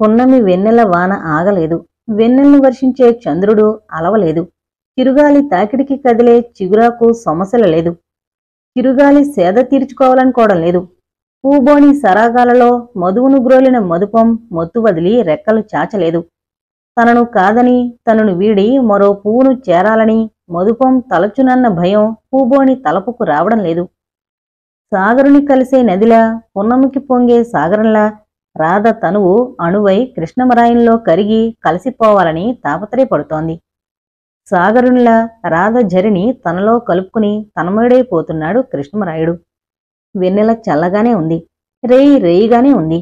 పున్నమి వెన్నెల వాన ఆగలేదు వెన్నెల్ను వర్షించే చంద్రుడు అలవలేదు చిరుగాలి తాకిడికి కదిలే చిగురాకు సొమసల లేదు చిరుగాలి సేద తీర్చుకోవాలనుకోవడం లేదు పూబోని సరాగాలలో మధువును గ్రోలిన మధుపం మొత్తు వదిలి రెక్కలు చాచలేదు తనను కాదని తనను వీడి మరో పువ్వును చేరాలని మధుపం తలచునన్న భయం పూబోని తలపుకు రావడం లేదు సాగరుని కలిసే నదిలా పున్నమికి పొంగే సాగరంలా రాధ తనువు అణువై కృష్ణమరాయంలో కరిగి కలిసిపోవాలని తాపత్రయపడుతోంది సాగరునిలా రాధ జరిని తనలో కలుపుకుని తనమేడైపోతున్నాడు కృష్ణమరాయుడు వెన్నెల చల్లగానే ఉంది రేయి రేయిగానే ఉంది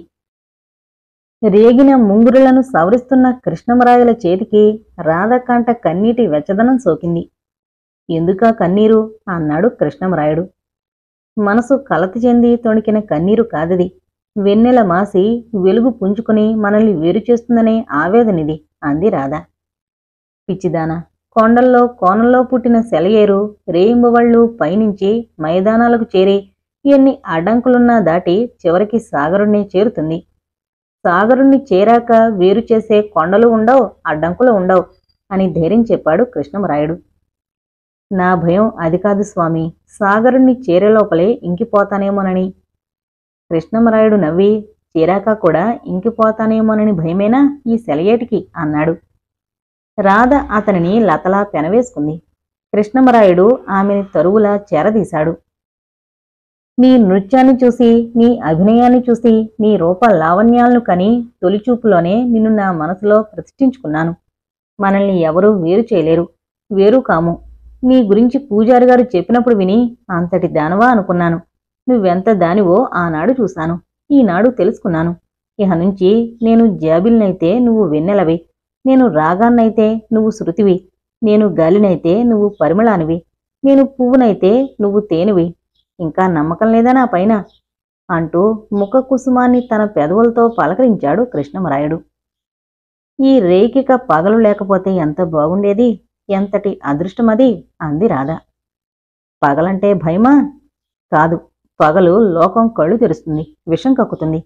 రేగిన ముంగురులను సవరిస్తున్న కృష్ణమరాయుల చేతికి రాధకంట కన్నీటి వెచ్చదనం సోకింది ఎందుకా కన్నీరు అన్నాడు కృష్ణమరాయుడు మనసు కలత చెంది తొణికిన కన్నీరు కాదది వెన్నెల మాసి వెలుగు పుంజుకుని మనల్ని వేరు చేస్తుందనే ఆవేదనిది అంది రాధ పిచ్చిదాన కొండల్లో కోనల్లో పుట్టిన సెలయేరు రేయింబవళ్ళు పైనుంచి మైదానాలకు చేరి ఎన్ని అడ్డంకులున్నా దాటి చివరికి సాగరుణ్ణి చేరుతుంది సాగరుణ్ణి చేరాక వేరు చేసే కొండలు ఉండవు అడ్డంకులు ఉండవు అని ధైర్యం చెప్పాడు కృష్ణమరాయుడు నా భయం అది కాదు స్వామి సాగరుణ్ణి చేరేలోపలే ఇంకిపోతానేమోనని కృష్ణమరాయుడు నవ్వి చేరాక కూడా ఇంకిపోతానేమోనని భయమేనా ఈ సెలయేటికి అన్నాడు రాధ అతనిని లతలా పెనవేసుకుంది కృష్ణమరాయుడు ఆమెని తరువులా చేరదీశాడు నీ నృత్యాన్ని చూసి నీ అభినయాన్ని చూసి నీ రూప లావణ్యాలను కని తొలిచూపులోనే నిన్ను నా మనసులో ప్రతిష్ఠించుకున్నాను మనల్ని ఎవరూ వేరు చేయలేరు వేరు కాము నీ గురించి పూజారి గారు చెప్పినప్పుడు విని అంతటి దానవా అనుకున్నాను నువ్వెంత దానివో ఆనాడు చూశాను ఈనాడు తెలుసుకున్నాను ఇహ నుంచి నేను జాబిల్నైతే నువ్వు వెన్నెలవి నేను రాగాన్నైతే నువ్వు శృతివి నేను గాలినైతే నువ్వు పరిమళానివి నేను పువ్వునైతే నువ్వు తేనివి ఇంకా నమ్మకం లేదా నా పైన అంటూ ముఖ కుసుమాన్ని తన పెదవులతో పలకరించాడు కృష్ణమరాయుడు ఈ రేకిక పగలు లేకపోతే ఎంత బాగుండేది ఎంతటి అదృష్టమది అంది రాధ పగలంటే భయమా కాదు పగలు లోకం కళ్ళు తెరుస్తుంది విషం కక్కుతుంది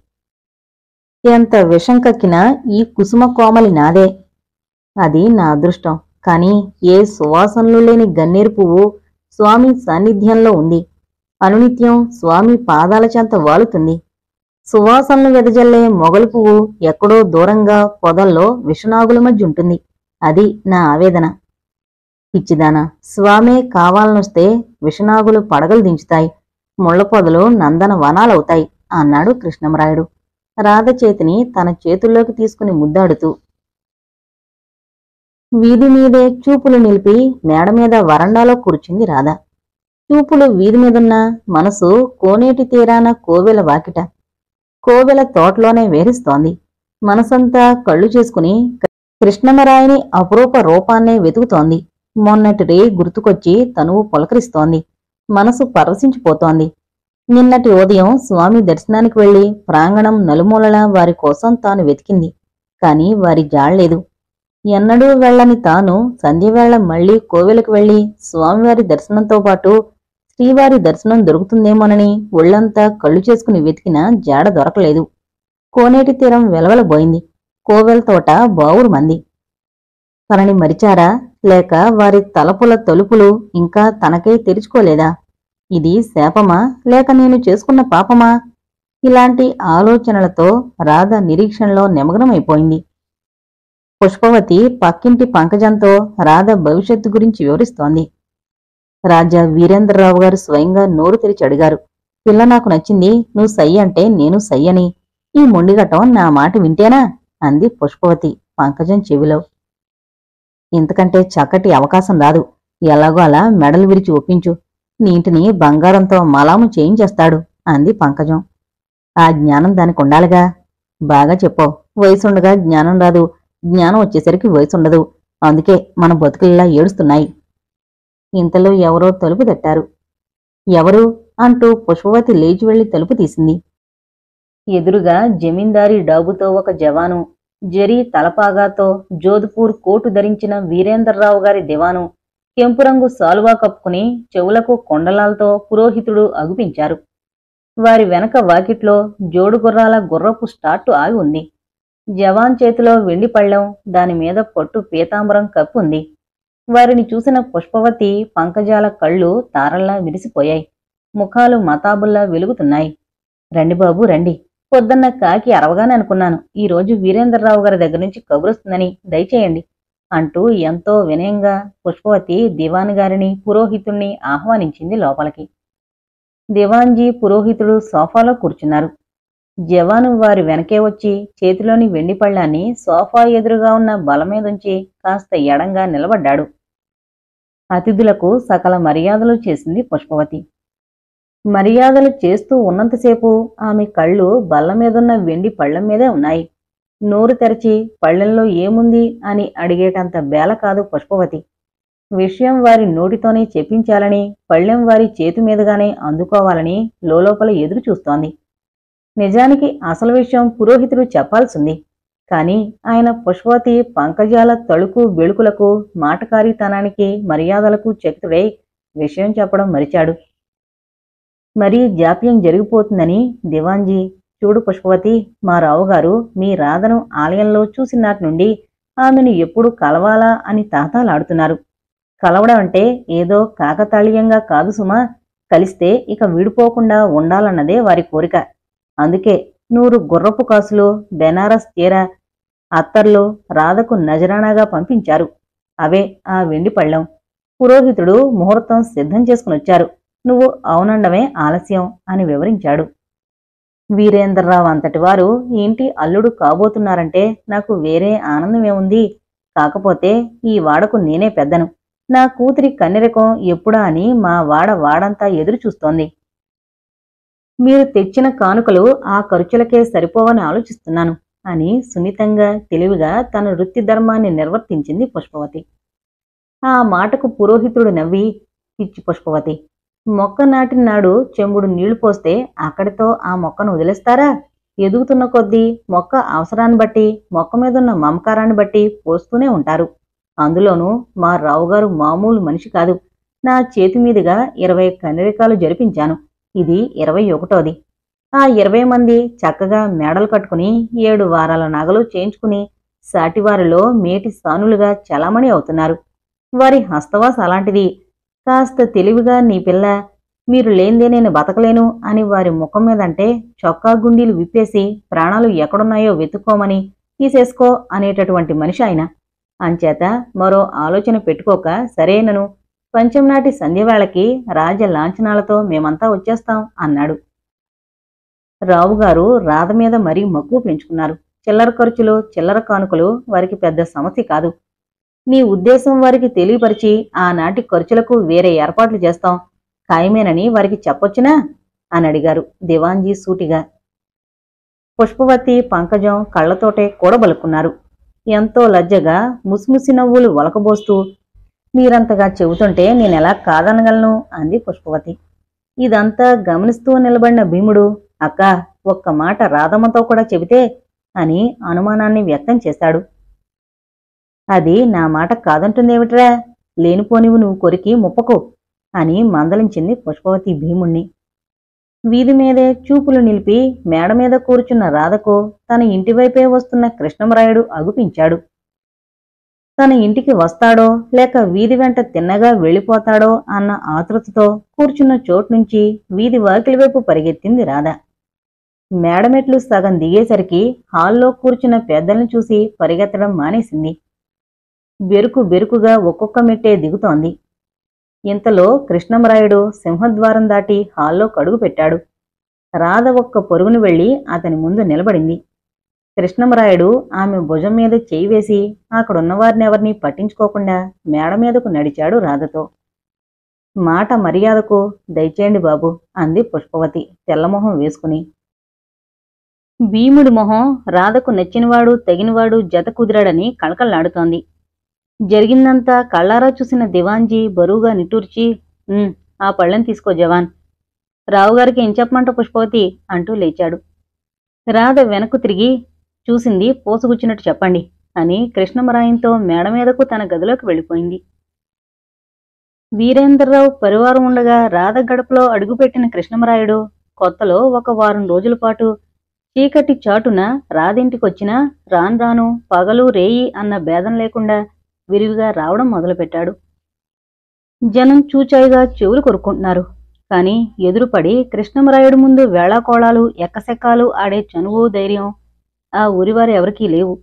ఎంత విషం కక్కినా ఈ కుసుమ కోమలి నాదే అది నా అదృష్టం కాని ఏ సువాసనలు లేని గన్నేరు పువ్వు స్వామి సాన్నిధ్యంలో ఉంది అనునిత్యం స్వామి పాదాల చెంత వాలుతుంది సువాసనలు వెదజల్లే మొగలు పువ్వు ఎక్కడో దూరంగా పొదల్లో విషనాగుల మధ్య ఉంటుంది అది నా ఆవేదన పిచ్చిదానా స్వామే కావాలనొస్తే విషనాగులు పడగలు దించుతాయి ముళ్ళ పొదలు నందన వనాలవుతాయి అన్నాడు కృష్ణమరాయుడు రాధ చేతిని తన చేతుల్లోకి తీసుకుని ముద్దాడుతూ వీధి మీదే చూపులు నిలిపి మేడ మీద వరండాలో కూర్చుంది రాధ చూపులు వీధి మీదున్న మనసు కోనేటి తీరాన కోవెల వాకిట కోవెల తోటలోనే వేరిస్తోంది మనసంతా కళ్ళు చేసుకుని కృష్ణమరాయని అపురూప రూపాన్నే వెతుకుతోంది మొన్నటి రే గుర్తుకొచ్చి తనువు పులకరిస్తోంది మనసు పరవశించిపోతోంది నిన్నటి ఉదయం స్వామి దర్శనానికి వెళ్లి ప్రాంగణం నలుమూలలా వారి కోసం తాను వెతికింది కాని వారి జాళ్లేదు ఎన్నడూ వెళ్ళని తాను సంధ్యవేళ మళ్లీ కోవెలకు వెళ్లి స్వామివారి దర్శనంతో పాటు శ్రీవారి దర్శనం దొరుకుతుందేమోనని ఒళ్లంతా కళ్ళు చేసుకుని వెతికినా జాడ దొరకలేదు కోనేటి తీరం వెలవెలబోయింది కోవెల తోట బావురు మంది తనని మరిచారా లేక వారి తలపుల తలుపులు ఇంకా తనకే తెరుచుకోలేదా ఇది శాపమా లేక నేను చేసుకున్న పాపమా ఇలాంటి ఆలోచనలతో రాధ నిరీక్షణలో నిమగ్నమైపోయింది పుష్పవతి పక్కింటి పంకజంతో రాధ భవిష్యత్తు గురించి వివరిస్తోంది రాజా వీరేంద్రరావు గారు స్వయంగా నోరు తెరిచి అడిగారు పిల్ల నాకు నచ్చింది నువ్వు సై అంటే నేను సై అని ఈ మొండిగటం నా మాట వింటేనా అంది పుష్పవతి పంకజం చెవిలో ఇంతకంటే చక్కటి అవకాశం రాదు ఎలాగో అలా మెడలు విరిచి ఒప్పించు నీ ఇంటిని బంగారంతో మలాము చేయించేస్తాడు అంది పంకజం ఆ జ్ఞానం దానికి ఉండాలిగా బాగా చెప్పో వయసుండగా జ్ఞానం రాదు జ్ఞానం వచ్చేసరికి వయసుండదు అందుకే మన బతుకుల్లా ఏడుస్తున్నాయి ఇంతలో ఎవరో తలుపు తట్టారు ఎవరు అంటూ పుష్పవతి లేచి వెళ్లి తలుపు తీసింది ఎదురుగా జమీందారీ డాబుతో ఒక జవాను జరీ తలపాగాతో జోధ్పూర్ కోటు ధరించిన వీరేంద్రరావు గారి దివాను కెంపు రంగు సాలువా కప్పుకుని చెవులకు కొండలాలతో పురోహితుడు అగుపించారు వారి వెనక వాకిట్లో జోడు గుర్రాల గుర్రపు స్టార్టు ఆగి ఉంది జవాన్ చేతిలో వెండి పళ్ళెం దాని మీద పొట్టు పీతాంబరం కప్పు ఉంది వారిని చూసిన పుష్పవతి పంకజాల కళ్ళు తారల్లా విరిసిపోయాయి ముఖాలు మతాబుల్లా వెలుగుతున్నాయి రండి బాబు రండి పొద్దున్న కాకి అరవగానే అనుకున్నాను ఈ రోజు వీరేంద్రరావు గారి దగ్గర నుంచి కబురొస్తుందని దయచేయండి అంటూ ఎంతో వినయంగా పుష్పవతి దివాన్ గారిని పురోహితుణ్ణి ఆహ్వానించింది లోపలికి దివాన్జీ పురోహితుడు సోఫాలో కూర్చున్నారు జవాను వారి వెనకే వచ్చి చేతిలోని వెండి పళ్ళాన్ని సోఫా ఎదురుగా ఉన్న బల మీదుంచి కాస్త ఎడంగా నిలబడ్డాడు అతిథులకు సకల మర్యాదలు చేసింది పుష్పవతి మర్యాదలు చేస్తూ ఉన్నంతసేపు ఆమె కళ్ళు బల్ల మీదున్న వెండి పళ్ళెం మీదే ఉన్నాయి నోరు తెరచి పళ్ళెంలో ఏముంది అని అడిగేటంత బేల కాదు పుష్పవతి విషయం వారి నోటితోనే చెప్పించాలని పళ్ళెం వారి చేతి మీదుగానే అందుకోవాలని లోలోపల ఎదురు చూస్తోంది నిజానికి అసలు విషయం పురోహితుడు చెప్పాల్సింది కాని ఆయన పుష్పవతి పంకజాల తళుకు బెళుకులకు మాటకారితనానికి మర్యాదలకు చక్తుడై విషయం చెప్పడం మరిచాడు మరీ జాప్యం జరిగిపోతుందని దివాన్జీ చూడు పుష్పవతి మా రావుగారు మీ రాధను ఆలయంలో చూసినాటి నుండి ఆమెను ఎప్పుడు కలవాలా అని తాతాలాడుతున్నారు కలవడం అంటే ఏదో కాకతాళీయంగా కాదు సుమా కలిస్తే ఇక విడిపోకుండా ఉండాలన్నదే వారి కోరిక అందుకే నూరు గుర్రపు కాసులు బెనారస్ చీర అత్తర్లు రాధకు నజరానాగా పంపించారు అవే ఆ వెండి పళ్ళెం పురోహితుడు ముహూర్తం సిద్ధం చేసుకుని వచ్చారు నువ్వు అవునండమే ఆలస్యం అని వివరించాడు వీరేంద్రరావు అంతటి వారు ఈ ఇంటి అల్లుడు కాబోతున్నారంటే నాకు వేరే ఆనందమేముంది కాకపోతే ఈ వాడకు నేనే పెద్దను నా కూతురి కన్నెరకం ఎప్పుడా అని మా వాడ వాడంతా ఎదురు చూస్తోంది మీరు తెచ్చిన కానుకలు ఆ ఖర్చులకే సరిపోవని ఆలోచిస్తున్నాను అని సున్నితంగా తెలివిగా తన వృత్తి ధర్మాన్ని నిర్వర్తించింది పుష్పవతి ఆ మాటకు పురోహితుడు నవ్వి పిచ్చి పుష్పవతి మొక్క నాటిన నాడు చెంబుడు నీళ్లు పోస్తే అక్కడితో ఆ మొక్కను వదిలేస్తారా ఎదుగుతున్న కొద్దీ మొక్క అవసరాన్ని బట్టి మొక్క మీదున్న మమకారాన్ని బట్టి పోస్తూనే ఉంటారు అందులోనూ మా రావుగారు మామూలు మనిషి కాదు నా చేతి మీదుగా ఇరవై కన్నరికాలు జరిపించాను ఇది ఇరవై ఒకటోది ఆ ఇరవై మంది చక్కగా మేడలు కట్టుకుని ఏడు వారాల నగలు చేయించుకుని సాటివారిలో మేటి సానులుగా చలామణి అవుతున్నారు వారి హస్తవాస అలాంటిది కాస్త తెలివిగా నీ పిల్ల మీరు లేందే నేను బతకలేను అని వారి ముఖం మీదంటే చొక్కా గుండీలు విప్పేసి ప్రాణాలు ఎక్కడున్నాయో వెతుక్కోమని తీసేసుకో అనేటటువంటి మనిషి ఆయన అంచేత మరో ఆలోచన పెట్టుకోక సరేనను పంచంనాటి సంధ్యవేళకి రాజ లాంఛనాలతో మేమంతా వచ్చేస్తాం అన్నాడు రావుగారు రాధ మీద మరీ మక్కువ పెంచుకున్నారు చిల్లర ఖర్చులు చిల్లర కానుకలు వారికి పెద్ద సమస్య కాదు నీ ఉద్దేశం వారికి తెలియపరిచి ఆనాటి ఖర్చులకు వేరే ఏర్పాట్లు చేస్తాం ఖాయమేనని వారికి చెప్పొచ్చునా అని అడిగారు దివాన్జీ సూటిగా పుష్పవతి పంకజం కళ్లతోటే కూడబలుకున్నారు ఎంతో లజ్జగా ముసిముసి నవ్వులు ఒలకబోస్తూ మీరంతగా చెబుతుంటే నేనెలా కాదనగలను అంది పుష్పవతి ఇదంతా గమనిస్తూ నిలబడిన భీముడు అక్క ఒక్క మాట రాధమ్మతో కూడా చెబితే అని అనుమానాన్ని వ్యక్తం చేశాడు అది నా మాట కాదంటుందేమిట్రా లేనిపోనివి నువ్వు కొరికి ముప్పకు అని మందలించింది పుష్పవతి భీముణ్ణి వీధి మీదే చూపులు నిలిపి మేడ మీద కూర్చున్న రాధకు తన ఇంటివైపే వస్తున్న కృష్ణమరాయుడు అగుపించాడు తన ఇంటికి వస్తాడో లేక వీధి వెంట తిన్నగా వెళ్ళిపోతాడో అన్న ఆతృతతో కూర్చున్న చోటు నుంచి వీధి వాకిలి వైపు పరిగెత్తింది రాధ మేడమెట్లు సగం దిగేసరికి హాల్లో కూర్చున్న పెద్దల్ని చూసి పరిగెత్తడం మానేసింది బెరుకు బెరుకుగా ఒక్కొక్క మెట్టే దిగుతోంది ఇంతలో కృష్ణమరాయుడు సింహద్వారం దాటి హాల్లో కడుగు పెట్టాడు రాధ ఒక్క పొరుగును వెళ్లి అతని ముందు నిలబడింది కృష్ణమరాయుడు ఆమె భుజం మీద చేయి వేసి అక్కడున్నవారినెవరినీ పట్టించుకోకుండా మేడ మీదకు నడిచాడు రాధతో మాట మర్యాదకు దయచేయండి బాబు అంది పుష్పవతి తెల్లమొహం వేసుకుని భీముడి మొహం రాధకు నచ్చినవాడు తగినవాడు జత కుదిరాడని కళకళలాడుతోంది జరిగిందంతా కళ్ళారా చూసిన దివాన్జీ బరువుగా నిట్టూర్చి "ఉమ్, ఆ పళ్ళెం తీసుకో జవాన్ రావుగారికి ఏం చెప్పమంట పుష్పవతి అంటూ లేచాడు రాధ వెనక్కు తిరిగి చూసింది పోసుగుచ్చినట్టు చెప్పండి అని కృష్ణమరాయంతో మేడ మీదకు తన గదిలోకి వెళ్ళిపోయింది వీరేంద్రరావు పరివారం ఉండగా రాధ గడపలో అడుగుపెట్టిన కృష్ణమరాయుడు కొత్తలో ఒక వారం రోజుల పాటు చీకటి చాటున రాదింటికొచ్చినా రాను రాను పగలు రేయి అన్న భేదం లేకుండా విరివిగా రావడం మొదలుపెట్టాడు జనం చూచాయిగా చెవులు కొరుక్కుంటున్నారు కాని ఎదురుపడి కృష్ణమరాయుడు ముందు వేళాకోళాలు ఎక్కసెక్కాలు ఆడే చనువు ధైర్యం ఆ ఊరివారు ఎవరికీ లేవు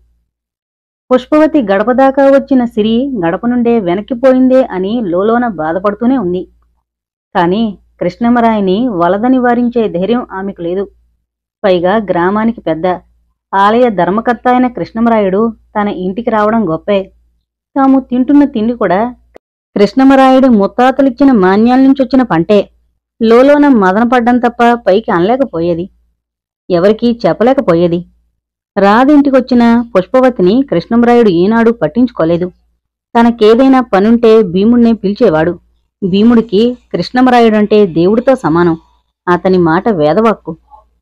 పుష్పవతి గడప దాకా వచ్చిన సిరి గడప నుండే వెనక్కిపోయిందే అని లోలోన బాధపడుతూనే ఉంది కాని కృష్ణమరాయిని వలదని వారించే ధైర్యం ఆమెకు లేదు పైగా గ్రామానికి పెద్ద ఆలయ ధర్మకర్త అయిన కృష్ణమరాయుడు తన ఇంటికి రావడం గొప్పే తాము తింటున్న తిండి కూడా కృష్ణమరాయుడు ముత్తాతలిచ్చిన మాన్యాల నుంచి వచ్చిన పంటే లోలోన మదనపడ్డం తప్ప పైకి అనలేకపోయేది ఎవరికీ చెప్పలేకపోయేది రాదింటికొచ్చిన పుష్పవతిని కృష్ణమరాయుడు ఈనాడు పట్టించుకోలేదు తనకేదైనా పనుంటే భీముణ్ణే పిలిచేవాడు భీముడికి కృష్ణమరాయుడంటే దేవుడితో సమానం అతని మాట వేదవాక్కు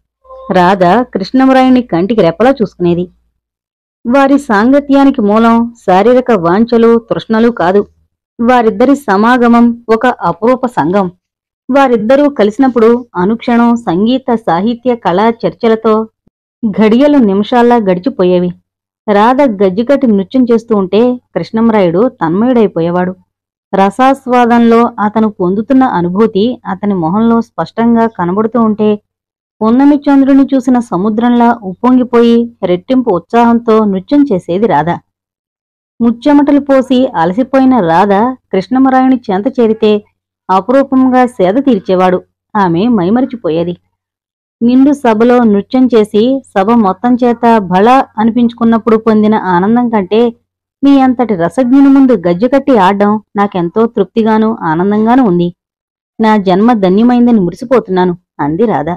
రాధ కృష్ణమరాయుని కంటికి రెప్పలా చూసుకునేది వారి సాంగత్యానికి మూలం శారీరక వాంఛలు తృష్ణలు కాదు వారిద్దరి సమాగమం ఒక అపరూప సంఘం వారిద్దరూ కలిసినప్పుడు అనుక్షణం సంగీత సాహిత్య కళా చర్చలతో ఘడియలు నిమిషాల్లా గడిచిపోయేవి రాధ గజ్జికట్టి నృత్యం చేస్తూ ఉంటే కృష్ణమరాయుడు తన్మయుడైపోయేవాడు రసాస్వాదంలో అతను పొందుతున్న అనుభూతి అతని మొహంలో స్పష్టంగా కనబడుతూ ఉంటే పున్నమి చంద్రుని చూసిన సముద్రంలా ఉప్పొంగిపోయి రెట్టింపు ఉత్సాహంతో నృత్యం చేసేది రాధ ముచ్చెమటలు పోసి అలసిపోయిన రాధ కృష్ణమరాయుని చెంత చేరితే అపురూపంగా సేద తీర్చేవాడు ఆమె మైమరిచిపోయేది నిండు సభలో నృత్యం చేసి సభ మొత్తం చేత భళ అనిపించుకున్నప్పుడు పొందిన ఆనందం కంటే మీ అంతటి రసజ్ఞుని ముందు గజ్జెకట్టి ఆడ్డం నాకెంతో తృప్తిగాను ఆనందంగానూ ఉంది నా జన్మ ధన్యమైందని మురిసిపోతున్నాను అంది రాధ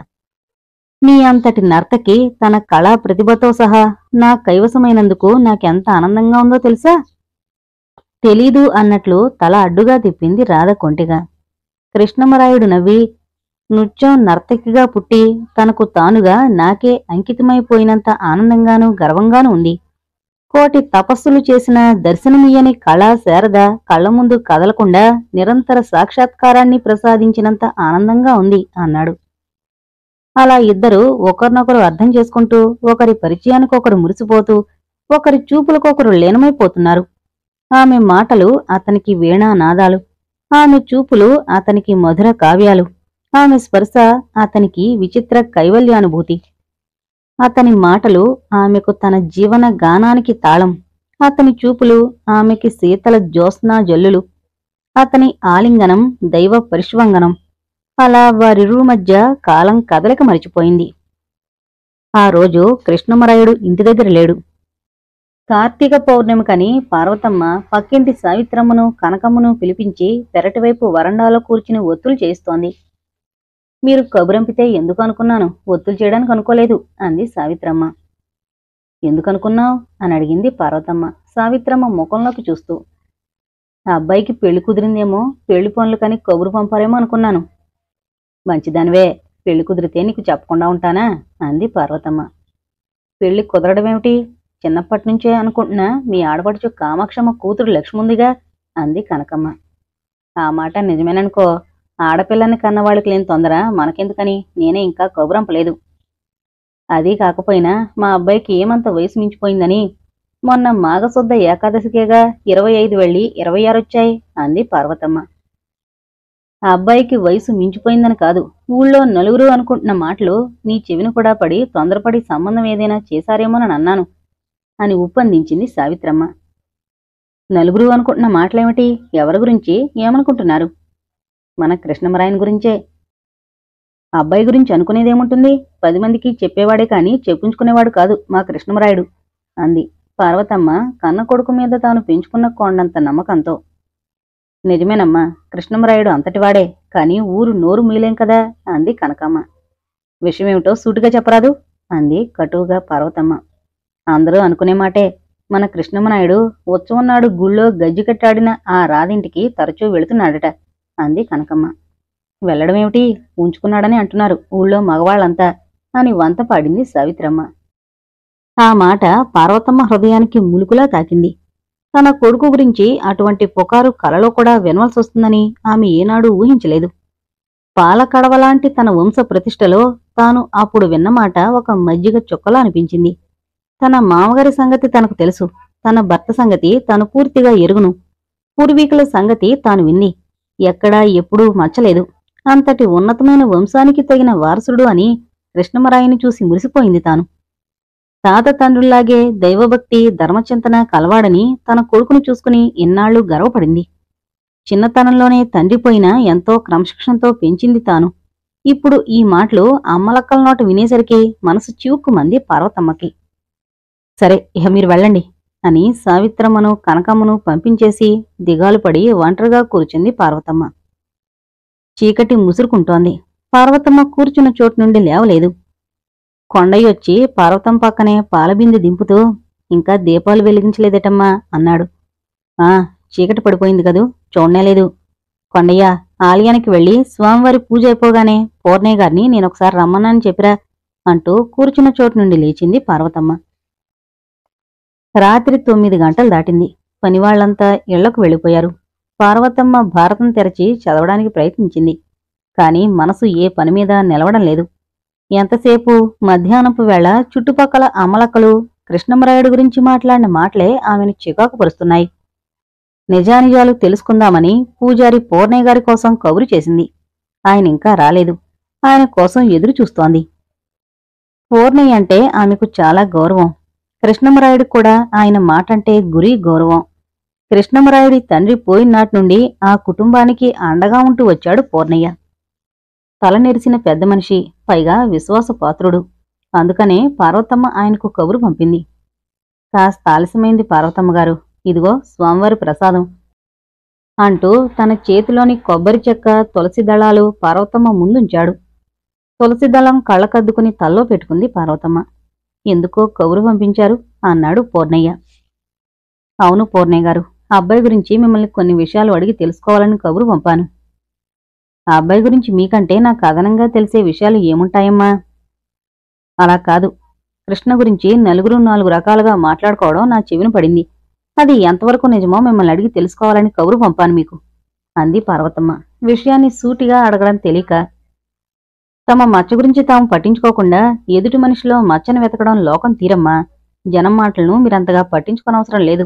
నీ అంతటి నర్తకి తన కళా ప్రతిభతో సహా నా కైవసమైనందుకు నాకెంత ఆనందంగా ఉందో తెలుసా తెలీదు అన్నట్లు తల అడ్డుగా తిప్పింది రాధ కొంటిగా కృష్ణమరాయుడు నవ్వి నృత్యం నర్తకిగా పుట్టి తనకు తానుగా నాకే అంకితమైపోయినంత ఆనందంగానూ గర్వంగానూ ఉంది కోటి తపస్సులు చేసిన దర్శనమియ్యని కళా శారద కళ్ళ ముందు కదలకుండా నిరంతర సాక్షాత్కారాన్ని ప్రసాదించినంత ఆనందంగా ఉంది అన్నాడు అలా ఇద్దరు ఒకరినొకరు అర్థం చేసుకుంటూ ఒకరి పరిచయానికి ఒకరు మురిసిపోతూ ఒకరి చూపులకొకరు లీనమైపోతున్నారు ఆమె మాటలు అతనికి వీణానాదాలు ఆమె చూపులు అతనికి మధుర కావ్యాలు ఆమె స్పర్శ అతనికి విచిత్ర కైవల్యానుభూతి అతని మాటలు ఆమెకు తన జీవన గానానికి తాళం అతని చూపులు ఆమెకి శీతల జ్యోత్స్నా జల్లులు అతని ఆలింగనం దైవ పరిష్వంగనం అలా వారిరువు మధ్య కాలం కదలిక మరిచిపోయింది ఆ రోజు కృష్ణమరాయుడు ఇంటి దగ్గర లేడు కార్తీక పౌర్ణమికని పార్వతమ్మ పక్కింటి సావిత్రమ్మను కనకమ్మను పిలిపించి పెరటివైపు వరండాలో కూర్చుని ఒత్తులు చేస్తోంది మీరు కబురంపితే ఎందుకు అనుకున్నాను ఒత్తులు చేయడానికి అనుకోలేదు అంది సావిత్రమ్మ ఎందుకు అనుకున్నావు అని అడిగింది పార్వతమ్మ సావిత్రమ్మ ముఖంలోకి చూస్తూ ఆ అబ్బాయికి పెళ్లి కుదిరిందేమో పెళ్లి పనులు కని కబురు పంపారేమో అనుకున్నాను మంచిదానివే పెళ్లి కుదిరితే నీకు చెప్పకుండా ఉంటానా అంది పార్వతమ్మ పెళ్లి కుదరడమేమిటి చిన్నప్పటి నుంచే అనుకుంటున్నా మీ ఆడపడుచు కామాక్షమ్మ కూతురు లక్ష్ముందిగా అంది కనకమ్మ ఆ మాట నిజమేననుకో ఆడపిల్లని కన్నవాళ్ళకి లేని తొందర మనకెందుకని నేనే ఇంకా కబురంపలేదు అది కాకపోయినా మా అబ్బాయికి ఏమంత వయసు మించిపోయిందని మొన్న మాఘశుద్ధ ఏకాదశికేగా ఇరవై ఐదు వెళ్ళి ఇరవై ఆరు వచ్చాయి అంది పార్వతమ్మ ఆ అబ్బాయికి వయసు మించిపోయిందని కాదు ఊళ్ళో నలుగురు అనుకుంటున్న మాటలు నీ చెవిని కూడా పడి తొందరపడి సంబంధం ఏదైనా చేశారేమోనని అన్నాను అని ఉప్పందించింది సావిత్రమ్మ నలుగురు అనుకుంటున్న మాటలేమిటి ఎవరి గురించి ఏమనుకుంటున్నారు మన కృష్ణమరాయన్ గురించే ఆ అబ్బాయి గురించి అనుకునేదేముంటుంది పది మందికి చెప్పేవాడే కాని చెప్పించుకునేవాడు కాదు మా కృష్ణమరాయుడు అంది పార్వతమ్మ కన్న కొడుకు మీద తాను పెంచుకున్న కొండంత నమ్మకంతో నిజమేనమ్మా కృష్ణమరాయుడు అంతటివాడే కాని ఊరు నోరు మీలేం కదా అంది కనకమ్మ విషయమేమిటో సూటిగా చెప్పరాదు అంది కటువుగా పార్వతమ్మ అందరూ అనుకునే మాటే మన కృష్ణమనాయుడు ఉత్సవం నాడు గుళ్ళో గజ్జి కట్టాడిన ఆ రాదింటికి తరచూ వెళుతున్నాడట అంది కనకమ్మ వెళ్ళడమేమిటి ఉంచుకున్నాడని అంటున్నారు ఊళ్ళో మగవాళ్ళంతా అని వంత పాడింది సావిత్రమ్మ ఆ మాట పార్వతమ్మ హృదయానికి ములుకులా తాకింది తన కొడుకు గురించి అటువంటి పుకారు కలలో కూడా వినవలసొస్తుందని ఆమె ఏనాడు ఊహించలేదు పాలకడవలాంటి తన వంశ ప్రతిష్టలో తాను అప్పుడు విన్నమాట ఒక మజ్జిగ చుక్కలా అనిపించింది తన మామగారి సంగతి తనకు తెలుసు తన భర్త సంగతి తను పూర్తిగా ఎరుగును పూర్వీకుల సంగతి తాను వింది ఎక్కడా ఎప్పుడూ మచ్చలేదు అంతటి ఉన్నతమైన వంశానికి తగిన వారసుడు అని కృష్ణమరాయిని చూసి మురిసిపోయింది తాను తాత తండ్రుల్లాగే దైవభక్తి ధర్మచింతన కలవాడని తన కొడుకును చూసుకుని ఇన్నాళ్లు గర్వపడింది చిన్నతనంలోనే తండ్రి పోయినా ఎంతో క్రమశిక్షణతో పెంచింది తాను ఇప్పుడు ఈ మాటలు అమ్మలక్కల నోట వినేసరికి మనసు చివుక్కుమంది పార్వతమ్మకి సరే ఇహ మీరు వెళ్ళండి అని సావిత్రమ్మను కనకమ్మను పంపించేసి దిగాలు పడి ఒంటరిగా కూర్చుంది పార్వతమ్మ చీకటి ముసురుకుంటోంది పార్వతమ్మ కూర్చున్న చోటు నుండి లేవలేదు కొండయ్యొచ్చి పార్వతం పక్కనే పాలబింది దింపుతూ ఇంకా దీపాలు వెలిగించలేదటమ్మా అన్నాడు ఆ చీకటి పడిపోయింది కదూ చూడనేలేదు కొండయ్య ఆలయానికి వెళ్ళి స్వామివారి పూజ అయిపోగానే పూర్ణయ్య గారిని నేనొకసారి రమ్మన్నానని చెప్పిరా అంటూ కూర్చున్న చోటు నుండి లేచింది పార్వతమ్మ రాత్రి తొమ్మిది గంటలు దాటింది పనివాళ్లంతా ఇళ్లకు వెళ్ళిపోయారు పార్వతమ్మ భారతం తెరచి చదవడానికి ప్రయత్నించింది కాని మనసు ఏ పని మీద నిలవడం లేదు ఎంతసేపు మధ్యాహ్నపు వేళ చుట్టుపక్కల అమలక్కలు కృష్ణమరాయుడు గురించి మాట్లాడిన మాటలే ఆమెను చికాకు పరుస్తున్నాయి నిజానిజాలు తెలుసుకుందామని పూజారి పూర్ణయ్య గారి కోసం కబురు చేసింది ఆయన ఇంకా రాలేదు ఆయన కోసం ఎదురు చూస్తోంది పూర్ణయ్య అంటే ఆమెకు చాలా గౌరవం కృష్ణమరాయుడు కూడా ఆయన మాటంటే గురి గౌరవం కృష్ణమరాయుడి తండ్రి పోయినాటి నుండి ఆ కుటుంబానికి అండగా ఉంటూ వచ్చాడు పూర్ణయ్య తల నెరిసిన పెద్ద మనిషి పైగా విశ్వాసపాత్రుడు అందుకనే పార్వతమ్మ ఆయనకు కబురు పంపింది కాస్త ఆలస్యమైంది పార్వతమ్మ గారు ఇదిగో స్వామివారి ప్రసాదం అంటూ తన చేతిలోని కొబ్బరి చెక్క తులసి దళాలు పార్వతమ్మ ముందుంచాడు తులసి దళం కళ్ళకద్దుకుని తల్లో పెట్టుకుంది పార్వతమ్మ ఎందుకో కబురు పంపించారు అన్నాడు పూర్ణయ్య అవును పూర్ణయ్య గారు ఆ అబ్బాయి గురించి మిమ్మల్ని కొన్ని విషయాలు అడిగి తెలుసుకోవాలని కబురు పంపాను ఆ అబ్బాయి గురించి మీకంటే నాకు అదనంగా తెలిసే విషయాలు ఏముంటాయమ్మా అలా కాదు కృష్ణ గురించి నలుగురు నాలుగు రకాలుగా మాట్లాడుకోవడం నా చెవిన పడింది అది ఎంతవరకు నిజమో మిమ్మల్ని అడిగి తెలుసుకోవాలని కబురు పంపాను మీకు అంది పార్వతమ్మ విషయాన్ని సూటిగా అడగడం తెలియక తమ మచ్చ గురించి తాము పట్టించుకోకుండా ఎదుటి మనిషిలో మచ్చను వెతకడం లోకం తీరమ్మా జనం మాటలను మీరంతగా పట్టించుకోనవసరం లేదు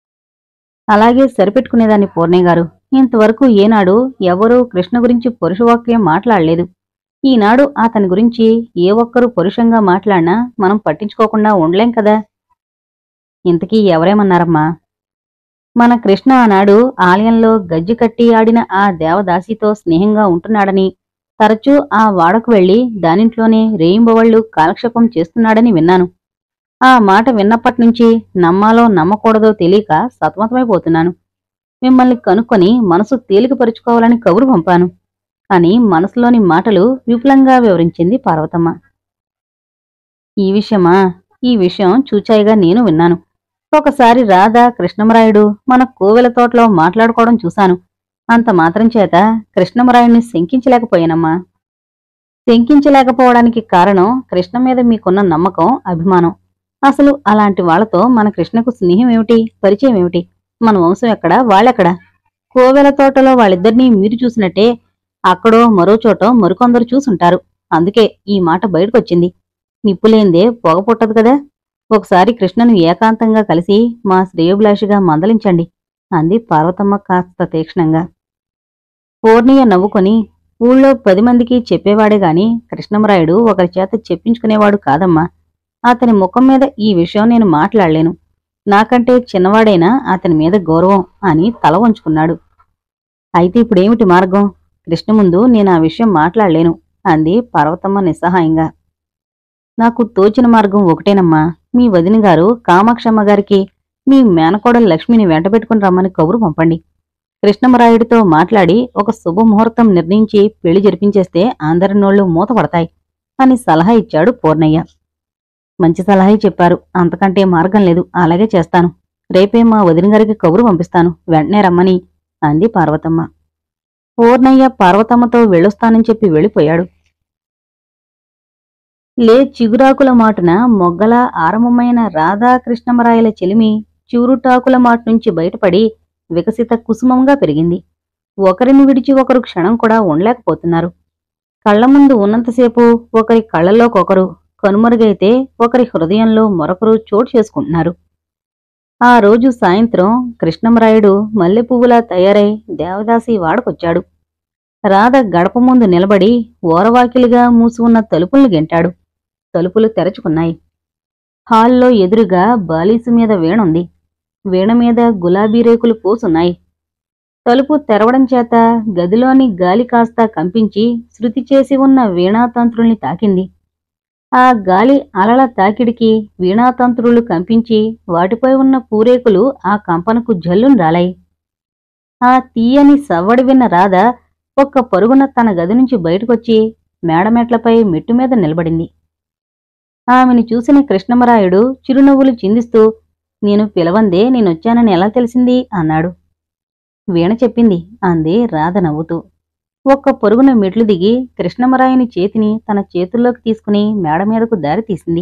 అలాగే సరిపెట్టుకునేదాన్ని పూర్ణయ్య గారు ఇంతవరకు ఏనాడు ఎవరూ కృష్ణ గురించి పురుషవాక్యం మాట్లాడలేదు ఈనాడు అతని గురించి ఏ ఒక్కరూ పురుషంగా మాట్లాడినా మనం పట్టించుకోకుండా ఉండలేం కదా ఇంతకీ ఎవరేమన్నారమ్మా మన కృష్ణ ఆనాడు ఆలయంలో గజ్జి కట్టి ఆడిన ఆ దేవదాసితో స్నేహంగా ఉంటున్నాడని తరచూ ఆ వాడకు వెళ్లి దానింట్లోనే రేయింబవళ్లు కాలక్షేపం చేస్తున్నాడని విన్నాను ఆ మాట విన్నప్పటినుంచి నమ్మాలో నమ్మకూడదో తెలియక సతమతమైపోతున్నాను మిమ్మల్ని కనుక్కొని మనసు తేలికపరుచుకోవాలని కబురు పంపాను అని మనసులోని మాటలు విపులంగా వివరించింది పార్వతమ్మ ఈ విషయమా ఈ విషయం చూచాయిగా నేను విన్నాను ఒకసారి రాధా కృష్ణమరాయుడు మన కోవెల తోటలో మాట్లాడుకోవడం చూశాను అంత మాత్రం చేత కృష్ణమరాయుడిని శంకించలేకపోయానమ్మా శంకించలేకపోవడానికి కారణం కృష్ణ మీద మీకున్న నమ్మకం అభిమానం అసలు అలాంటి వాళ్లతో మన కృష్ణకు స్నేహం ఏమిటి పరిచయం ఏమిటి మన వంశం ఎక్కడ వాళ్ళెక్కడ కోవెల తోటలో వాళ్ళిద్దరినీ మీరు చూసినట్టే అక్కడో మరో చోటో మరికొందరు చూసుంటారు అందుకే ఈ మాట బయటకొచ్చింది నిప్పులేందే పొగ పుట్టదు కదా ఒకసారి కృష్ణను ఏకాంతంగా కలిసి మా శ్రేయోభిలాషిగా మందలించండి అంది పార్వతమ్మ కాస్త తీక్షణంగా పూర్ణియ నవ్వుకొని ఊళ్ళో పది మందికి చెప్పేవాడే గాని కృష్ణమరాయుడు ఒకరి చేత చెప్పించుకునేవాడు కాదమ్మా అతని ముఖం మీద ఈ విషయం నేను మాట్లాడలేను నాకంటే చిన్నవాడైనా అతని మీద గౌరవం అని తల వంచుకున్నాడు అయితే ఇప్పుడేమిటి మార్గం కృష్ణ ముందు నేను ఆ విషయం మాట్లాడలేను అంది పార్వతమ్మ నిస్సహాయంగా నాకు తోచిన మార్గం ఒకటేనమ్మా మీ వదిన గారు కామాక్షమ్మ గారికి మీ మేనకోడలు లక్ష్మిని వెంటబెట్టుకుని రమ్మని కబురు పంపండి కృష్ణమరాయుడితో మాట్లాడి ఒక శుభముహూర్తం నిర్ణయించి పెళ్లి జరిపించేస్తే అందరి నోళ్లు మూతపడతాయి అని సలహా ఇచ్చాడు పూర్ణయ్య మంచి సలహా చెప్పారు అంతకంటే మార్గం లేదు అలాగే చేస్తాను రేపే మా వదిన గారికి కబురు పంపిస్తాను వెంటనే రమ్మని అంది పార్వతమ్మ పూర్ణయ్య పార్వతమ్మతో వెళ్ళొస్తానని చెప్పి వెళ్ళిపోయాడు లే చిగురాకుల మాటున మొగ్గల ఆరంభమైన రాధా కృష్ణమరాయల చెలిమి చూరుటాకుల మాటు నుంచి బయటపడి వికసిత కుసుమంగా పెరిగింది ఒకరిని విడిచి ఒకరు క్షణం కూడా ఉండలేకపోతున్నారు కళ్ల ముందు ఉన్నంతసేపు ఒకరి కళ్ళల్లోకొకరు కనుమరుగైతే ఒకరి హృదయంలో మరొకరు చోటు చేసుకుంటున్నారు ఆ రోజు సాయంత్రం కృష్ణమరాయుడు మల్లెపువ్వులా తయారై దేవదాసి వాడకొచ్చాడు రాధ గడప ముందు నిలబడి ఓరవాకిలిగా మూసి ఉన్న తలుపుల్ని గెంటాడు తలుపులు తెరచుకున్నాయి హాల్లో ఎదురుగా బాలీసు మీద వీణుంది వీణ మీద గులాబీ రేకులు పోసున్నాయి తలుపు తెరవడం చేత గదిలోని గాలి కాస్త కంపించి శృతి చేసి ఉన్న వీణాతంత్రుల్ని తాకింది ఆ గాలి అలల తాకిడికి వీణాతంత్రులు కంపించి వాటిపై ఉన్న పూరేకులు ఆ కంపనకు జల్లును రాలాయి ఆ తీయని సవ్వడి విన్న రాధ ఒక్క పరుగున తన గది నుంచి బయటకొచ్చి మేడమెట్లపై మెట్టు మీద నిలబడింది ఆమెను చూసిన కృష్ణమరాయుడు చిరునవ్వులు చిందిస్తూ నేను పిలవందే నేనొచ్చానని ఎలా తెలిసింది అన్నాడు వీణ చెప్పింది అంది రాధ నవ్వుతూ ఒక్క పొరుగున మెట్లు దిగి కృష్ణమరాయుని చేతిని తన చేతుల్లోకి తీసుకుని మేడ మీదకు దారి తీసింది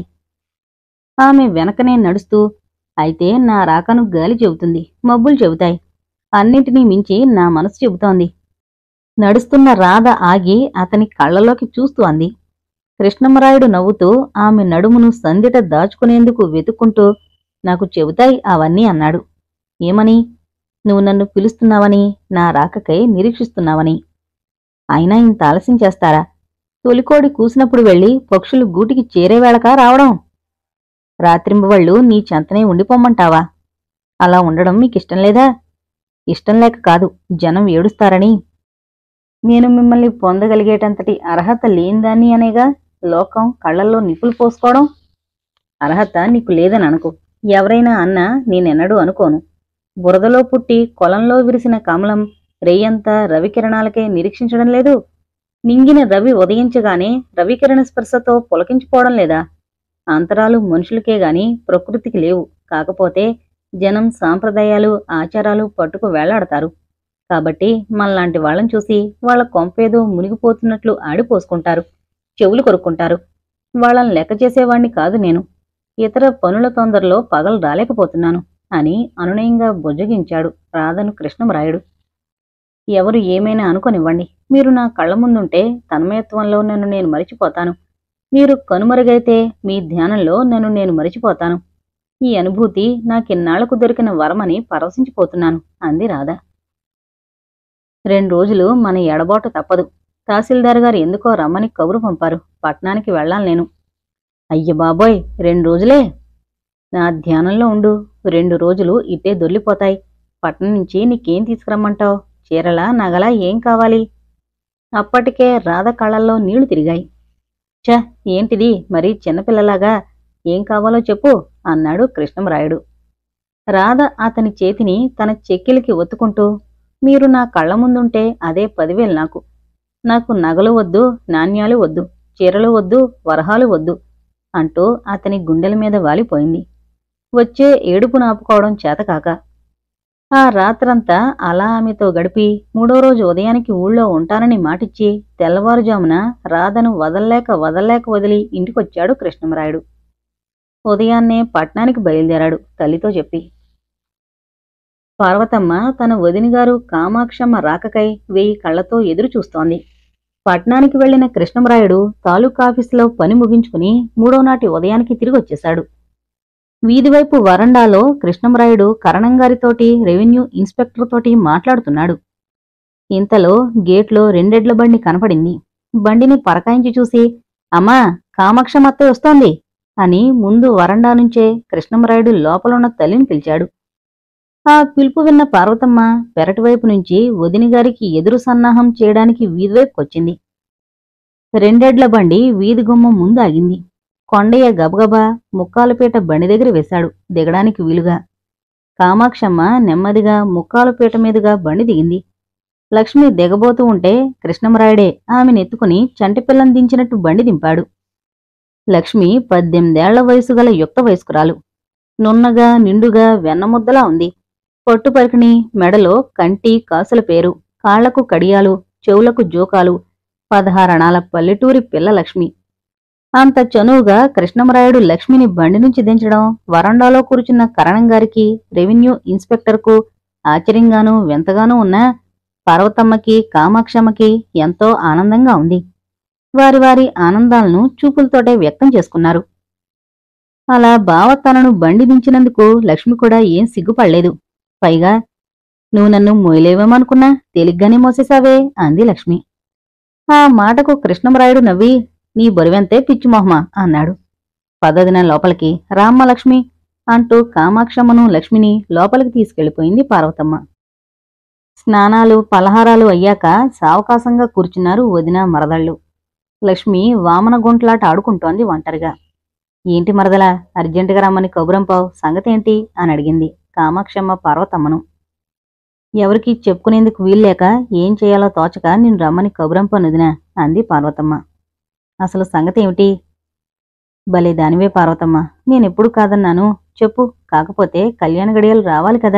ఆమె వెనకనే నడుస్తూ అయితే నా రాకను గాలి చెబుతుంది మబ్బులు చెబుతాయి అన్నింటినీ మించి నా మనసు చెబుతోంది నడుస్తున్న రాధ ఆగి అతని కళ్ళలోకి చూస్తూ అంది కృష్ణమరాయుడు నవ్వుతూ ఆమె నడుమును సందిట దాచుకునేందుకు వెతుక్కుంటూ నాకు చెబుతాయి అవన్నీ అన్నాడు ఏమని నువ్వు నన్ను పిలుస్తున్నావని నా రాకకై నిరీక్షిస్తున్నావని అయినా ఇంత ఆలస్యం చేస్తారా తొలికోడి కూసినప్పుడు వెళ్ళి పక్షులు గూటికి చేరేవేళకా రావడం రాత్రింబవళ్ళు నీ చెంతనే ఉండిపోమ్మంటావా అలా ఉండడం మీకిష్టం లేదా ఇష్టం లేక కాదు జనం ఏడుస్తారని నేను మిమ్మల్ని పొందగలిగేటంతటి అర్హత లేనిదాన్ని అనేగా లోకం కళ్ళల్లో నిప్పులు పోసుకోవడం అర్హత నీకు లేదని అనుకో ఎవరైనా అన్నా నేనెన్నడూ అనుకోను బురదలో పుట్టి కొలంలో విరిసిన కమలం రేయంతా రవికిరణాలకే నిరీక్షించడం లేదు నింగిన రవి ఉదయించగానే రవికిరణ స్పర్శతో పులకించిపోవడం లేదా అంతరాలు మనుషులకే గాని ప్రకృతికి లేవు కాకపోతే జనం సాంప్రదాయాలు ఆచారాలు పట్టుకు వేలాడతారు కాబట్టి మనలాంటి వాళ్ళని చూసి వాళ్ళ కొంపేదో మునిగిపోతున్నట్లు ఆడిపోసుకుంటారు చెవులు కొరుక్కుంటారు వాళ్ళని లెక్క చేసేవాణ్ణి కాదు నేను ఇతర పనుల తొందరలో పగలు రాలేకపోతున్నాను అని అనునయంగా బుజ్జగించాడు రాధను కృష్ణమరాయుడు ఎవరు ఏమైనా అనుకొనివ్వండి మీరు నా కళ్ళ ముందుంటే తన్మయత్వంలో నన్ను నేను మరిచిపోతాను మీరు కనుమరుగైతే మీ ధ్యానంలో నన్ను నేను మరిచిపోతాను ఈ అనుభూతి నాకిన్నాళ్లకు దొరికిన వరమని పరవశించిపోతున్నాను అంది రాధ రెండు రోజులు మన ఎడబాటు తప్పదు తహసీల్దార్ గారు ఎందుకో రమ్మని కబురు పంపారు పట్నానికి వెళ్ళాలి నేను అయ్య బాబోయ్ రెండు రోజులే నా ధ్యానంలో ఉండు రెండు రోజులు ఇట్టే దొర్లిపోతాయి పట్నం నుంచి నీకేం తీసుకురమ్మంటావు చీరలా నగలా ఏం కావాలి అప్పటికే రాధ కళ్ళల్లో నీళ్లు తిరిగాయి ఛ ఏంటిది మరి చిన్నపిల్లలాగా ఏం కావాలో చెప్పు అన్నాడు కృష్ణమరాయుడు రాధ అతని చేతిని తన చెక్కిలికి ఒత్తుకుంటూ మీరు నా కళ్ళ ముందుంటే అదే పదివేలు నాకు నాకు నగలు వద్దు నాణ్యాలు వద్దు చీరలు వద్దు వరహాలు వద్దు అంటూ అతని గుండెల మీద వాలిపోయింది వచ్చే ఏడుపు నాపుకోవడం చేతకాక ఆ రాత్రంతా అలా ఆమెతో గడిపి మూడో రోజు ఉదయానికి ఊళ్ళో ఉంటానని మాటిచ్చి తెల్లవారుజామున రాధను వదల్లేక వదల్లేక వదిలి ఇంటికొచ్చాడు కృష్ణమరాయుడు ఉదయాన్నే పట్నానికి బయలుదేరాడు తల్లితో చెప్పి పార్వతమ్మ తన వదినిగారు కామాక్షమ్మ రాకకై వెయ్యి కళ్లతో ఎదురు చూస్తోంది పట్నానికి వెళ్లిన కృష్ణమరాయుడు తాలూకాఫీసులో పని ముగించుకుని మూడో నాటి ఉదయానికి తిరిగొచ్చేశాడు వీధివైపు వరండాలో కృష్ణమరాయుడు కరణంగారితోటి రెవెన్యూ ఇన్స్పెక్టర్ తోటి మాట్లాడుతున్నాడు ఇంతలో గేట్లో రెండెడ్ల బండి కనపడింది బండిని పరకాయించి చూసి అమ్మా కామాక్షమత్త వస్తోంది అని ముందు వరండా నుంచే కృష్ణమరాయుడు లోపలున్న తల్లిని పిలిచాడు ఆ పిలుపు విన్న పార్వతమ్మ పెరటివైపు నుంచి వదినిగారికి ఎదురు సన్నాహం చేయడానికి వీధివైపుకొచ్చింది రెండెడ్ల బండి వీధి గుమ్మం ముందు ఆగింది కొండయ్య గబగబా ముక్కాలపేట బండి దగ్గర వేశాడు దిగడానికి వీలుగా కామాక్షమ్మ నెమ్మదిగా ముక్కాలపేట మీదుగా బండి దిగింది లక్ష్మి దిగబోతూ ఉంటే కృష్ణమరాయుడే ఆమెనెత్తుకుని చంటిపిల్లని దించినట్టు బండి దింపాడు లక్ష్మి పద్దెనిమిదేళ్ల వయసు గల యుక్త వయస్కురాలు నున్నగా నిండుగా వెన్నముద్దలా ఉంది పట్టుపరికిని మెడలో కంటి కాసుల పేరు కాళ్లకు కడియాలు చెవులకు జోకాలు పదహారణాల పల్లెటూరి పిల్ల లక్ష్మి అంత చనువుగా కృష్ణమరాయుడు లక్ష్మిని బండి నుంచి దించడం వరండాలో కూర్చున్న కరణంగారికి రెవెన్యూ ఇన్స్పెక్టర్కు ఆశ్చర్యంగానూ వింతగానూ ఉన్న పార్వతమ్మకి కామాక్షమ్మకి ఎంతో ఆనందంగా ఉంది వారి వారి ఆనందాలను చూపులతోటే వ్యక్తం చేసుకున్నారు అలా బావ తనను బండి దించినందుకు లక్ష్మి కూడా ఏం సిగ్గుపడలేదు పైగా నువ్వు నన్ను మోయలేవేమనుకున్నా తేలిగ్గానే మోసేశావే అంది లక్ష్మి ఆ మాటకు కృష్ణమరాయుడు నవ్వి నీ బరువెంతే పిచ్చి మొహమా అన్నాడు పదదిన లోపలికి రామ్మ లక్ష్మి అంటూ కామాక్షమ్మను లక్ష్మిని లోపలికి తీసుకెళ్లిపోయింది పార్వతమ్మ స్నానాలు పలహారాలు అయ్యాక సావకాశంగా కూర్చున్నారు వదిన మరదళ్ళు లక్ష్మి వామన గుంట్లాట ఆడుకుంటోంది ఒంటరిగా ఏంటి మరదలా అర్జెంటుగా రమ్మని కబురంపావు సంగతేంటి అని అడిగింది కామాక్షమ్మ పార్వతమ్మను ఎవరికి చెప్పుకునేందుకు వీల్లేక ఏం చేయాలో తోచక నేను రమ్మని కబురంపనుదినా అంది పార్వతమ్మ అసలు సంగతేమిటి భలే దానివే పార్వతమ్మ నేనెప్పుడు కాదన్నాను చెప్పు కాకపోతే కళ్యాణ గడియలు రావాలి కదా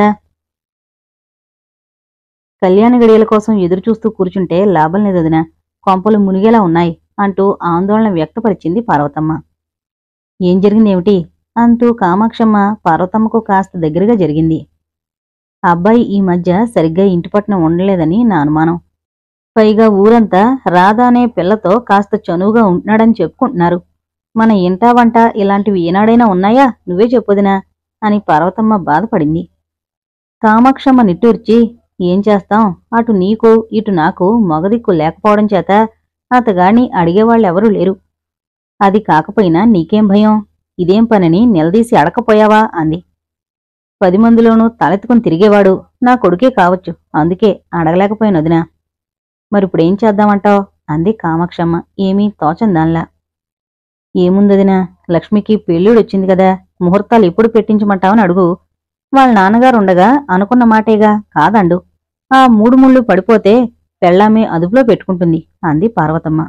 కళ్యాణ గడియల కోసం ఎదురుచూస్తూ కూర్చుంటే లాభం లేదొదినా కొంపలు మునిగేలా ఉన్నాయి అంటూ ఆందోళన వ్యక్తపరిచింది పార్వతమ్మ ఏం జరిగిందేమిటి అంటూ కామాక్షమ్మ పార్వతమ్మకు కాస్త దగ్గరగా జరిగింది ఆ అబ్బాయి ఈ మధ్య సరిగ్గా ఇంటి పట్టున ఉండలేదని నా అనుమానం పైగా ఊరంతా రాధా అనే పిల్లతో కాస్త చనువుగా ఉంటున్నాడని చెప్పుకుంటున్నారు మన ఇంటా వంట ఇలాంటివి ఏనాడైనా ఉన్నాయా నువ్వే చెప్పుదినా అని పార్వతమ్మ బాధపడింది కామాక్షమ్మ నిట్టూర్చి ఏం చేస్తాం అటు నీకు ఇటు నాకు మగదిక్కు లేకపోవడం చేత అతగాని అడిగేవాళ్ళెవరూ లేరు అది కాకపోయినా నీకేం భయం ఇదేం పనని నిలదీసి అడకపోయావా అంది పది మందిలోనూ తలెత్తుకుని తిరిగేవాడు నా కొడుకే కావచ్చు అందుకే అడగలేకపోయినదినా మరిప్పుడేం చేద్దామంటావ్ అంది కామాక్షమ్మ ఏమీ తోచందాన్లా ఏముందదినా లక్ష్మికి పెళ్ళిడొచ్చింది కదా ముహూర్తాలు ఎప్పుడు పెట్టించమంటావని అడుగు వాళ్ళ నాన్నగారు ఉండగా అనుకున్న మాటేగా కాదండు ఆ మూడు ముళ్ళు పడిపోతే పెళ్ళామే అదుపులో పెట్టుకుంటుంది అంది పార్వతమ్మ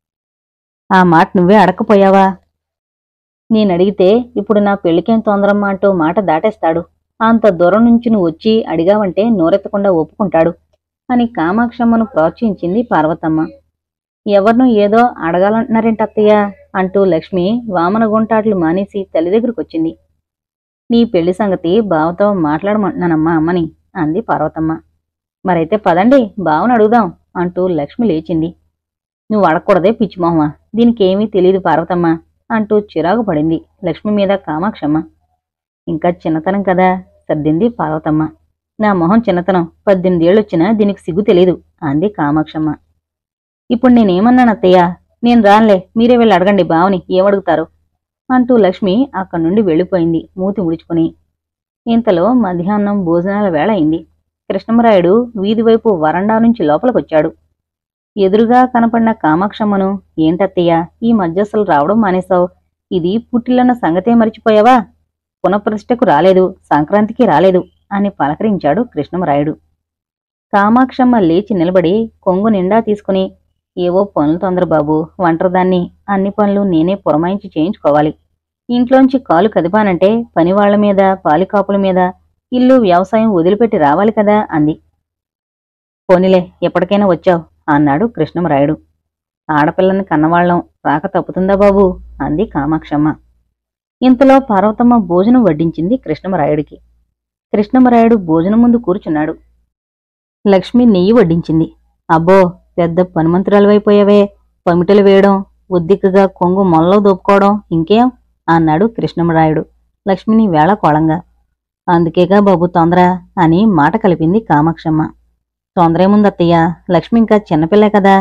ఆ మాట నువ్వే అడక్కపోయావా నేనడిగితే ఇప్పుడు నా పెళ్లికేం తొందరమ్మా అంటూ మాట దాటేస్తాడు అంత దూరం నుంచి నువ్వు వచ్చి అడిగావంటే నోరెత్తకుండా ఒప్పుకుంటాడు అని కామాక్షమ్మను ప్రోత్సహించింది పార్వతమ్మ ఎవరినూ ఏదో అడగాలంటున్నారేంటత్తయ్య అంటూ లక్ష్మి వామన గుంటాట్లు మానేసి తల్లి దగ్గరకొచ్చింది నీ పెళ్లి సంగతి బావతో మాట్లాడమంటున్నానమ్మా అమ్మని అంది పార్వతమ్మ మరైతే పదండి బావను అడుగుదాం అంటూ లక్ష్మి లేచింది నువ్వు అడగకూడదే పిచ్చిమోహమా దీనికేమీ తెలియదు పార్వతమ్మ అంటూ చిరాకు పడింది లక్ష్మి మీద కామాక్షమ్మ ఇంకా చిన్నతనం కదా సర్దింది పార్వతమ్మ నా మొహం చిన్నతనం పద్దెనిమిదేళ్ళొచ్చినా దీనికి సిగ్గు తెలీదు అంది కామాక్షమ్మ ఇప్పుడు నేనేమన్నానత్తయ్య నేను రానులే మీరే వెళ్ళి అడగండి బావని ఏమడుగుతారు అంటూ లక్ష్మి అక్కడి నుండి వెళ్ళిపోయింది మూతి ముడుచుకుని ఇంతలో మధ్యాహ్నం భోజనాల వేళ అయింది కృష్ణమరాయుడు వీధి వైపు వరండా నుంచి లోపలికొచ్చాడు ఎదురుగా కనపడిన కామాక్షమ్మను ఏంటత్తయ్య ఈ మధ్య అసలు రావడం మానేశావు ఇది పుట్టిల్లన్న సంగతే మరిచిపోయావా పునఃప్రతిష్టకు రాలేదు సంక్రాంతికి రాలేదు అని పలకరించాడు కృష్ణమరాయుడు కామాక్షమ్మ లేచి నిలబడి కొంగు నిండా తీసుకుని ఏవో పనులు తొందర బాబు ఒంటరిదాన్ని అన్ని పనులు నేనే పురమాయించి చేయించుకోవాలి ఇంట్లోంచి కాలు కదిపానంటే పనివాళ్ల మీద పాలికాపుల మీద ఇల్లు వ్యవసాయం వదిలిపెట్టి రావాలి కదా అంది పోనిలే ఎప్పటికైనా వచ్చావు అన్నాడు కృష్ణమరాయుడు ఆడపిల్లని కన్నవాళ్లం రాక తప్పుతుందా బాబు అంది కామాక్షమ్మ ఇంతలో పార్వతమ్మ భోజనం వడ్డించింది కృష్ణమరాయుడికి కృష్ణమరాయుడు భోజనం ముందు కూర్చున్నాడు లక్ష్మి నెయ్యి వడ్డించింది అబ్బో పెద్ద పనిమంతురాలవైపోయావే పమిటలు వేయడం ఉద్దిక్కుగా కొంగు మొల్లో దోపుకోవడం ఇంకేం అన్నాడు కృష్ణమరాయుడు లక్ష్మిని వేళకోళంగా అందుకేగా బాబు తొందర అని మాట కలిపింది కామాక్షమ్మ తొందరేముందత్తయ్య లక్ష్మి ఇంకా చిన్నపిల్లే కదా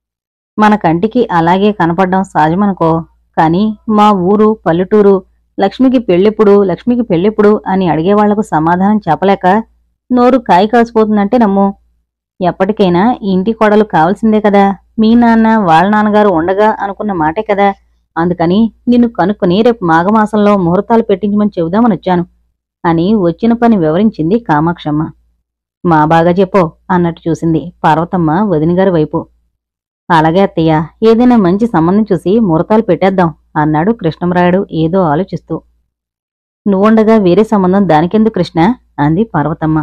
మన కంటికి అలాగే కనపడ్డం సహజమనుకో కాని మా ఊరు పల్లెటూరు లక్ష్మికి పెళ్ళెప్పుడు లక్ష్మికి పెళ్ళెప్పుడు అని అడిగేవాళ్లకు సమాధానం చెప్పలేక నోరు కాయి కాసిపోతుందంటే నమ్ము ఎప్పటికైనా ఈ ఇంటి కోడలు కావాల్సిందే కదా మీ నాన్న వాళ్ళ నాన్నగారు ఉండగా అనుకున్న మాటే కదా అందుకని నిన్ను కనుక్కుని రేపు మాఘమాసంలో ముహూర్తాలు పెట్టించమని చెబుదామని వచ్చాను అని వచ్చిన పని వివరించింది కామాక్షమ్మ మా బాగా చెప్పో అన్నట్టు చూసింది పార్వతమ్మ వదినగారి వైపు అలాగే అత్తయ్య ఏదైనా మంచి సంబంధం చూసి ముహూర్తాలు పెట్టేద్దాం అన్నాడు కృష్ణమరాయుడు ఏదో ఆలోచిస్తూ నువ్వుండగా వేరే సంబంధం దానికెందుకు కృష్ణ అంది పార్వతమ్మ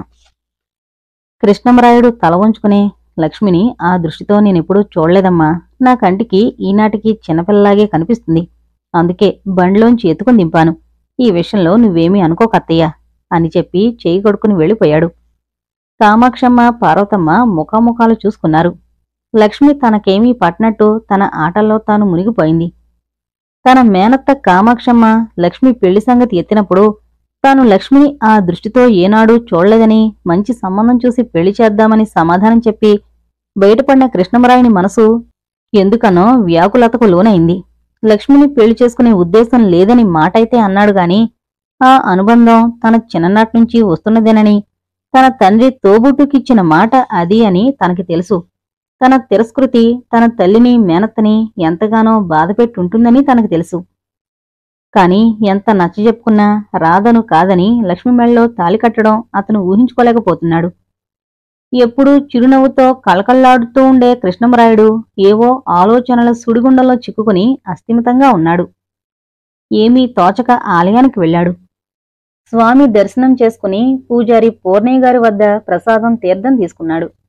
కృష్ణమరాయుడు తల వంచుకుని లక్ష్మిని ఆ దృష్టితో నేనెప్పుడూ చూడలేదమ్మా నా కంటికి ఈనాటికి చిన్నపిల్లలాగే కనిపిస్తుంది అందుకే బండిలోంచి ఎత్తుకుని దింపాను ఈ విషయంలో నువ్వేమీ అనుకోకత్తయ్య అని చెప్పి చేయి కొడుకుని వెళ్ళిపోయాడు కామాక్షమ్మ పార్వతమ్మ ముఖాముఖాలు చూసుకున్నారు లక్ష్మి తనకేమీ పట్టినట్టు తన ఆటల్లో తాను మునిగిపోయింది తన మేనత్త కామాక్షమ్మ లక్ష్మి పెళ్లి సంగతి ఎత్తినప్పుడు తాను లక్ష్మిని ఆ దృష్టితో ఏనాడూ చూడలేదని మంచి సంబంధం చూసి పెళ్లి చేద్దామని సమాధానం చెప్పి బయటపడిన కృష్ణమరాయుని మనసు ఎందుకనో వ్యాకులతకు లోనైంది లక్ష్మిని పెళ్లి చేసుకునే ఉద్దేశం లేదని మాటైతే అన్నాడు గాని ఆ అనుబంధం తన చిన్ననాటి నుంచి వస్తున్నదేనని తన తండ్రి తోబుట్టుకిచ్చిన మాట అది అని తనకి తెలుసు తన తిరస్కృతి తన తల్లిని మేనత్తని ఎంతగానో బాధపెట్టుంటుందని తనకు తెలుసు కాని ఎంత నచ్చజెప్పుకున్నా రాధను కాదని లక్ష్మి మెళ్ళలో తాలి కట్టడం అతను ఊహించుకోలేకపోతున్నాడు ఎప్పుడూ చిరునవ్వుతో కళకళ్లాడుతూ ఉండే కృష్ణమరాయుడు ఏవో ఆలోచనల సుడిగుండంలో చిక్కుకుని అస్థిమితంగా ఉన్నాడు ఏమీ తోచక ఆలయానికి వెళ్ళాడు స్వామి దర్శనం చేసుకుని పూజారి పూర్ణయ్య గారి వద్ద ప్రసాదం తీర్థం తీసుకున్నాడు